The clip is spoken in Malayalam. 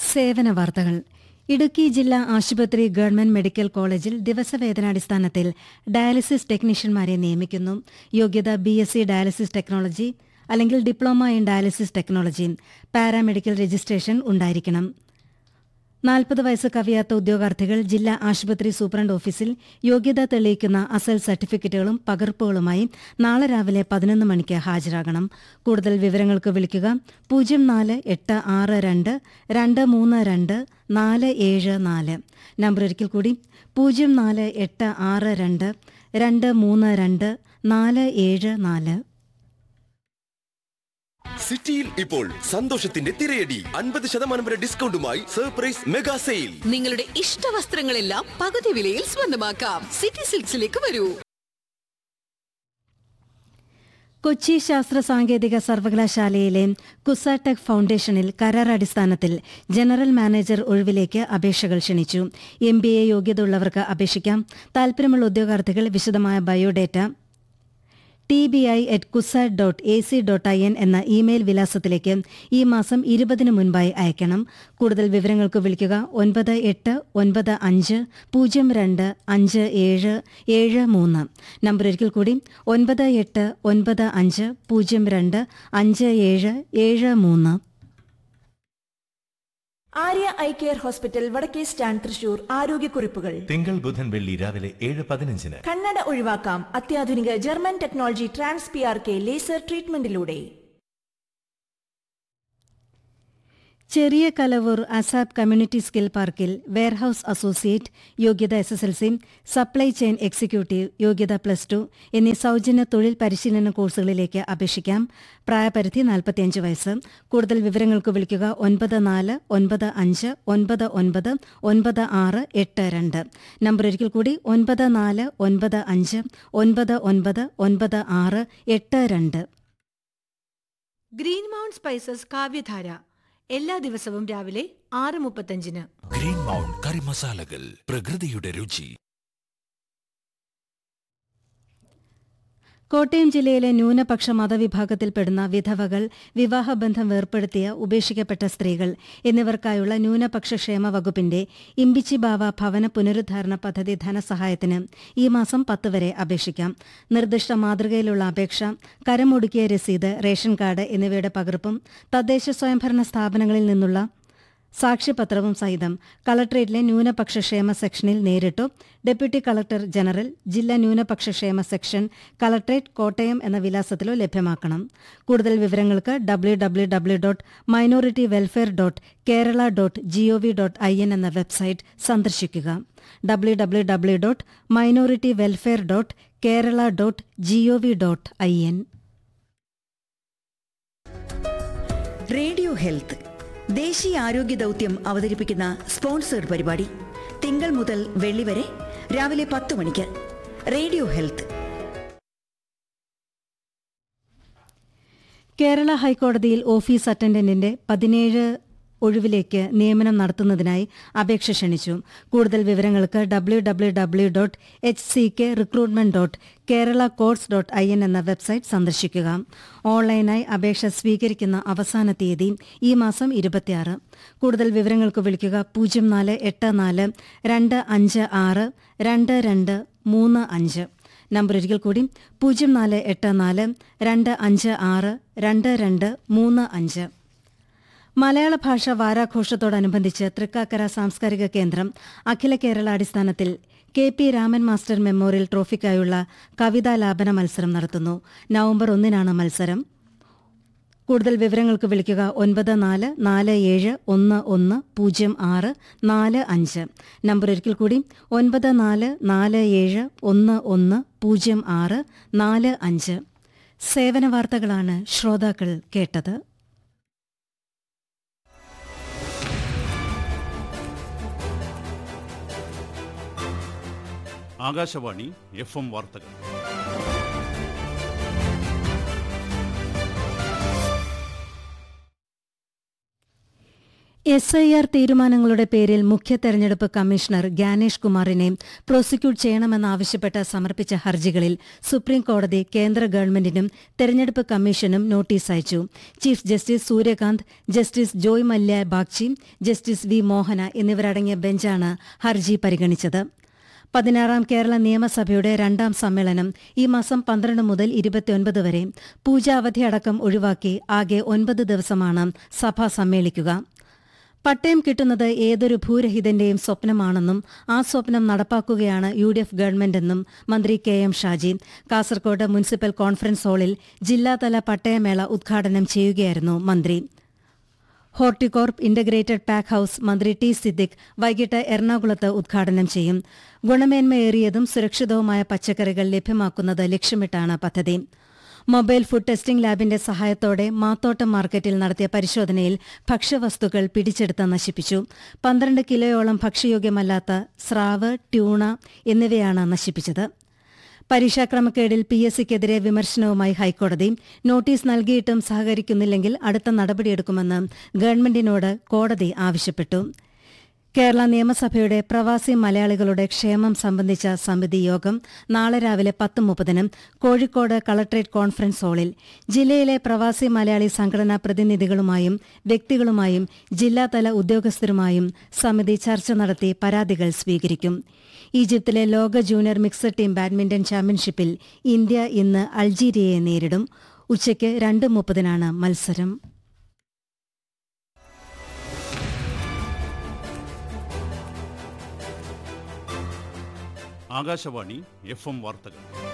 സേവന വാർത്തകൾ ഇടുക്കി ജില്ലാ ആശുപത്രി ഗവൺമെന്റ് മെഡിക്കൽ കോളേജിൽ ദിവസവേതനാടിസ്ഥാനത്തിൽ ഡയാലിസിസ് ടെക്നീഷ്യന്മാരെ നിയമിക്കുന്നു യോഗ്യത B S C dialysis technology അല്ലെങ്കിൽ diploma in dialysis technology paramedical registration ഉണ്ടായിരിക്കണം നാൽപ്പത് വയസ്സ് കവിയാത്ത ഉദ്യോഗാർത്ഥികൾ ജില്ലാ ആശുപത്രി സൂപ്രണ്ട് ഓഫീസിൽ യോഗ്യത തെളിയിക്കുന്ന അസൽ സർട്ടിഫിക്കറ്റുകളും പകർപ്പുകളുമായി നാളെ രാവിലെ പതിനൊന്ന് മണിക്ക് ഹാജരാകണം കൂടുതൽ വിവരങ്ങൾക്ക് വിളിക്കുക പൂജ്യം നാല് എട്ട് ആറ് രണ്ട് രണ്ട് മൂന്ന് രണ്ട് നാല് ഏഴ് നാല് നമ്പർ ഒരിക്കൽ കൂടി പൂജ്യം നാല് എട്ട് ആറ് രണ്ട് രണ്ട് മൂന്ന് രണ്ട് നാല് ഏഴ് നാല് സിറ്റിയിൽ ഇപ്പോൾ സന്തോഷത്തിന്റെ തിരയടി അൻപത് ശതമാനം വരെ ഡിസ്കൗണ്ടുമായി സർപ്രൈസ് മെഗാ സെയിൽ നിങ്ങളുടെ ഇഷ്ട വസ്ത്രങ്ങളെല്ലാം പകുതി വിലയിൽ സ്വന്തമാക്കാം സിറ്റി സിൽക്സിലേക്ക് വരൂ കൊച്ചി ശാസ്ത്ര സാങ്കേതിക സർവകലാശാലയിലെ കുസാടെക് ഫൗണ്ടേഷനിൽ കരാർ അടിസ്ഥാനത്തിൽ ജനറൽ മാനേജർ ഒഴിവിലേക്ക് അപേക്ഷകൾ ക്ഷണിച്ചു എം ബി എ യോഗ്യത ഉള്ളവർക്ക് അപേക്ഷിക്കാം താൽപര്യമുള്ള ഉദ്യോഗാർത്ഥികൾ വിശദമായ biodata T B I at CUSAT dot A C dot I N എന്ന ഇമെയിൽ വിലാസത്തിലേക്ക് ഈ മാസം ഇരുപതിന് മുൻപായി അയക്കണം കൂടുതൽ വിവരങ്ങൾക്ക് വിളിക്കുക ഒൻപത് എട്ട് ഒൻപത് അഞ്ച് പൂജ്യം രണ്ട് അഞ്ച് ഏഴ് ഏഴ് മൂന്ന് നമ്പർ ഒരിക്കൽ കൂടി ഒൻപത് എട്ട് ഒൻപത് അഞ്ച് പൂജ്യം രണ്ട് അഞ്ച് ഏഴ് ഏഴ് മൂന്ന് ആര്യ ഐ കെയർ ഹോസ്പിറ്റൽ വടക്കേ സ്റ്റാൻഡ് തൃശൂർ ആരോഗ്യക്കുറിപ്പുകൾ തിങ്കൾ ബുധൻ വെള്ളി രാവിലെ ഏഴ് പതിനഞ്ചിന് കണ്ണട ഒഴിവാക്കാം അത്യാധുനിക German technology trans P R K laser ട്രീറ്റ്മെന്റിലൂടെ ചെറിയ കലവൂർ അസാബ് കമ്മ്യൂണിറ്റി സ്കിൽ പാർക്കിൽ വെയർഹൌസ് അസോസിയേറ്റ് യോഗ്യത S S L C supply chain executive യോഗ്യത പ്ലസ് ടു എന്നീ സൌജന്യ തൊഴിൽ പരിശീലന കോഴ്സുകളിലേക്ക് അപേക്ഷിക്കാം പ്രായപരിധി നാൽപ്പത്തിയഞ്ച് വയസ്സ് കൂടുതൽ വിവരങ്ങൾക്ക് വിളിക്കുക ഒൻപത് നാല് ഒൻപത് അഞ്ച് ഒൻപത് ഒൻപത് ഒൻപത് ആറ് എട്ട് രണ്ട് നമ്പർ ഒരിക്കൽ കൂടി ഒൻപത് നാല് ഒൻപത് അഞ്ച് ഒൻപത് ഒൻപത് ഒൻപത് ആറ് എട്ട് രണ്ട് ഗ്രീൻ മൗണ്ട് സ്പൈസസ് കാവ്യധാര എല്ലാ ദിവസവും രാവിലെ ആറ് മുപ്പത്തഞ്ചിന് ഗ്രീൻ മൗണ്ട് കറി മസാലകൾ പ്രകൃതിയുടെ രുചി കോട്ടയം ജില്ലയിലെ ന്യൂനപക്ഷ മതവിഭാഗത്തിൽപ്പെടുന്ന വിധവകൾ വിവാഹബന്ധം വേർപ്പെടുത്തിയ ഉപേക്ഷിക്കപ്പെട്ട സ്ത്രീകൾ എന്നിവർക്കായുള്ള ന്യൂനപക്ഷ ക്ഷേമ വകുപ്പിന്റെ ഇമ്പിച്ചിബാവ ഭവന പുനരുദ്ധാരണ പദ്ധതി ധനസഹായത്തിന് ഈ മാസം പത്ത് വരെ അപേക്ഷിക്കാം നിർദ്ദിഷ്ട മാതൃകയിലുള്ള അപേക്ഷ കരമൊടുക്കിയ രസീത് റേഷൻ കാർഡ് എന്നിവയുടെ പകർപ്പും തദ്ദേശ സ്വയംഭരണ സ്ഥാപനങ്ങളിൽ നിന്നുള്ള സാക്ഷ്യപത്രവും സഹിതം കളക്ടറേറ്റിലെ ന്യൂനപക്ഷ ക്ഷേമ സെക്ഷനിൽ നേരിട്ടോ ഡെപ്യൂട്ടി കളക്ടർ ജനറൽ ജില്ലാ ന്യൂനപക്ഷ ക്ഷേമ സെക്ഷൻ കളക്ടറേറ്റ് കോട്ടയം എന്ന വിലാസത്തിലോ ലഭ്യമാക്കണം കൂടുതൽ വിവരങ്ങൾക്ക് W W W dot minority welfare dot Kerala dot G O V dot I N എന്ന വെബ്സൈറ്റ് സന്ദർശിക്കുക W W W dot minority welfare dot Kerala dot G O V dot I N radio health ദേശീയ ആരോഗ്യ ദൗത്യം അവതരിപ്പിക്കുന്ന സ്പോൺസേഡ് പരിപാടി തിങ്കൾ മുതൽ വെള്ളി വരെ രാവിലെ പത്ത് മണിക്ക് റേഡിയോ ഹെൽത്ത് കേരള ഹൈക്കോടതിയിൽ ഓഫീസ് അറ്റൻഡന്റിന്റെ പതിനേഴ് ഒഴിവിലേക്ക് നിയമനം നടത്തുന്നതിനായി അപേക്ഷ ക്ഷണിച്ചു കൂടുതൽ വിവരങ്ങൾക്ക് W W W dot H C K recruitment dot Kerala courts dot I N എന്ന വെബ്സൈറ്റ് സന്ദർശിക്കുക ഓൺലൈനായി അപേക്ഷ സ്വീകരിക്കുന്ന അവസാന തീയതി ഈ മാസം ഇരുപത്തിയാറ് കൂടുതൽ വിവരങ്ങൾക്ക് വിളിക്കുക പൂജ്യം നാല് എട്ട് നാല് രണ്ട് അഞ്ച് ആറ് രണ്ട് രണ്ട് മൂന്ന് അഞ്ച് നമ്പർ ഒരിക്കൽ കൂടി പൂജ്യം നാല് എട്ട് നാല് രണ്ട് അഞ്ച് ആറ് രണ്ട് രണ്ട് മൂന്ന് അഞ്ച് മലയാള ഭാഷ വാരാഘോഷത്തോടനുബന്ധിച്ച് തൃക്കാക്കര സാംസ്കാരിക കേന്ദ്രം അഖില കേരള അടിസ്ഥാനത്തിൽ K P Raman master memorial ട്രോഫിക്കായുള്ള കവിതാലാപന മത്സരം നടത്തുന്നു നവംബർ ഒന്നിനാണ് മത്സരം കൂടുതൽ വിവരങ്ങൾക്ക് വിളിക്കുക ഒൻപത് നാല് നാല് ഏഴ് ഒന്ന് ഒന്ന് പൂജ്യം ആറ് നാല് അഞ്ച് നമ്പർ ഒരിക്കൽ കൂടി ഒൻപത് നാല് നാല് ഏഴ് ഒന്ന് ഒന്ന് പൂജ്യം ആറ് നാല് അഞ്ച് സേവന വാർത്തകളാണ് ശ്രോതാക്കൾ കേട്ടത് ആകാശവാണി എഫ് എം വാർത്തകൾ എസ് ഐ ആർ തീരുമാനങ്ങളുടെ പേരിൽ മുഖ്യ തെരഞ്ഞെടുപ്പ് കമ്മീഷണർ ഗ്യാനേഷ് കുമാറിനെ പ്രോസിക്യൂട്ട് ചെയ്യണമെന്നാവശ്യപ്പെട്ട് സമർപ്പിച്ച ഹർജികളിൽ സുപ്രീം കോടതി കേന്ദ്ര ഗവൺമെന്റിനും തെരഞ്ഞെടുപ്പ് കമ്മീഷനും നോട്ടീസ് അയച്ചു chief justice Suryakant justice Joymalya Bagchi justice V Mohana എന്നിവരടങ്ങിയ ബെഞ്ചാണ് ഹർജി പരിഗണിച്ചത് പതിനാറാം കേരള നിയമസഭയുടെ രണ്ടാം സമ്മേളനം ഈ മാസം പന്ത്രണ്ട് മുതൽ ഇരുപത്തിയൊൻപത് വരെ പൂജാവധി അടക്കം ഒഴിവാക്കി ആകെ ഒൻപത് ദിവസമാണ് സഭ സമ്മേളിക്കുക പട്ടയം കിട്ടുന്നത് ഏതൊരു ഭൂരഹിതന്റെയും സ്വപ്നമാണെന്നും ആ സ്വപ്നം നടപ്പാക്കുകയാണ് യു ഡി എഫ് ഗവൺമെന്റെന്നും മന്ത്രി K M Shaji Kasaragod municipal conference ഹാളിൽ ജില്ലാതല പട്ടയമേള ഉദ്ഘാടനം ചെയ്യുകയായിരുന്നു മന്ത്രി ഹോർട്ടികോർപ്പ് ഇന്റഗ്രേറ്റഡ് പാക്ക് ഹൌസ് മന്ത്രി ടി സിദ്ദിഖ് വൈകിട്ട് എറണാകുളത്ത് ഉദ്ഘാടനം ചെയ്യും ഗുണമേന്മയേറിയതും സുരക്ഷിതവുമായ പച്ചക്കറികൾ ലഭ്യമാക്കുന്നത് ലക്ഷ്യമിട്ടാണ് പദ്ധതി മൊബൈൽ ഫുഡ് ടെസ്റ്റിംഗ് ലാബിന്റെ സഹായത്തോടെ മാത്തോട്ടം മാർക്കറ്റിൽ നടത്തിയ പരിശോധനയിൽ ഭക്ഷ്യവസ്തുക്കൾ പിടിച്ചെടുത്ത് നശിപ്പിച്ചു പന്ത്രണ്ട് കിലോയോളം ഭക്ഷ്യയോഗ്യമല്ലാത്ത സ്രാവ് ട്യൂണ എന്നിവയാണ് നശിപ്പിച്ചത് പരീക്ഷാക്രമക്കേടിൽ പി എസ് സിക്കെതിരെ വിമർശനവുമായി ഹൈക്കോടതി നോട്ടീസ് നൽകിയിട്ടും സഹകരിക്കുന്നില്ലെങ്കിൽ അടുത്ത നടപടിയെടുക്കുമെന്ന് ഗവൺമെന്റിനോട് കോടതി ആവശ്യപ്പെട്ടു കേരള നിയമസഭയുടെ പ്രവാസി മലയാളികളുടെ ക്ഷേമം സംബന്ധിച്ച സമിതി യോഗം നാളെ രാവിലെ പത്ത് മുപ്പതിന് കോഴിക്കോട് കളക്ടറേറ്റ് കോൺഫറൻസ് ഹാളിൽ ജില്ലയിലെ പ്രവാസി മലയാളി സംഘടനാ പ്രതിനിധികളുമായും വ്യക്തികളുമായും ജില്ലാതല ഉദ്യോഗസ്ഥരുമായും സമിതി ചർച്ച നടത്തി പരാതികൾ സ്വീകരിക്കും ഈജിപ്തിലെ ലോക ജൂനിയർ മിക്സഡ് ടീം ബാഡ്മിന്റൺ ചാമ്പ്യൻഷിപ്പിൽ ഇന്ത്യ ഇന്ന് അൾജീരിയയെ നേരിടും ഉച്ചയ്ക്ക് രണ്ട് മുപ്പതിനാണ് മത്സരം ആകാശവാണി എഫ് എം വാർത്തകൾ